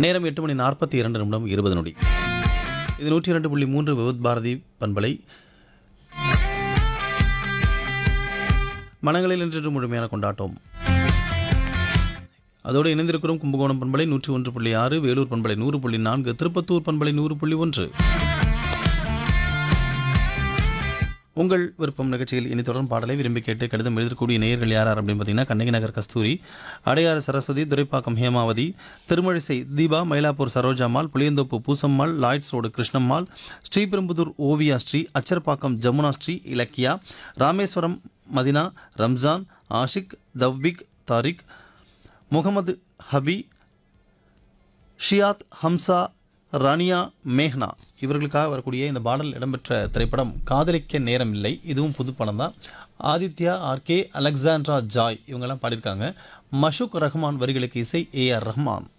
நேரம் எட்டு மணி நாற்பத்தி இரண்டு நிமிடம் இருபது நொடி இது நூற்றி இரண்டு புள்ளி மூன்று விவத் பாரதி பண்பலை மனங்களில் இன்று முழுமையான கொண்டாட்டம் அதோடு இணைந்திருக்கிறோம் கும்பகோணம் பண்பலை நூற்றி ஒன்று புள்ளி ஆறு வேலூர் பண்பலை நூறு புள்ளி நான்கு திருப்பத்தூர் பண்பலை நூறு புள்ளி ஒன்று உங்கள் விருப்பம் நிகழ்ச்சியில் இனி தொடரும் பாடலை விரும்பி கேட்டு கடிதம் எழுதக்கூடிய நேயர்கள் யார் யார் அப்படின்னு பார்த்தீங்கன்னா கண்ணகி நகர் கஸ்தூரி அடையாறு சரஸ்வதி துரைப்பாக்கம் ஹேமாவதி திருமழிசை தீபா மயிலாப்பூர் சரோஜாமால் புளியந்தோப்பு பூசம்மாள் லாய்ட்ஸ் ரோடு கிருஷ்ணம்மாள் ஸ்ரீபெரும்புதூர் ஓவியா ஸ்ரீ அச்சர்பாக்கம் ஜமுனா ஸ்ரீ இலக்கியா ராமேஸ்வரம் மதினா ரம்ஜான் ஆஷிக் தவ்பிக் தாரிக் முகமது ஹபி ஷியாத் ஹம்சா ரானியா மேஹ்னா இவர்களுக்காக வரக்கூடிய இந்த பாடல் இடம்பெற்ற திரைப்படம் காதலிக்க நேரம் இல்லை இதுவும் புது படம் தான் ஆதித்யா ஆர்கே அலெக்சாண்ட்ரா ஜாய் இவங்கெல்லாம் பாடியிருக்காங்க மஷூக் ரஹ்மான் வரிகளுக்கு இசை ஏ ஆர் ரஹ்மான்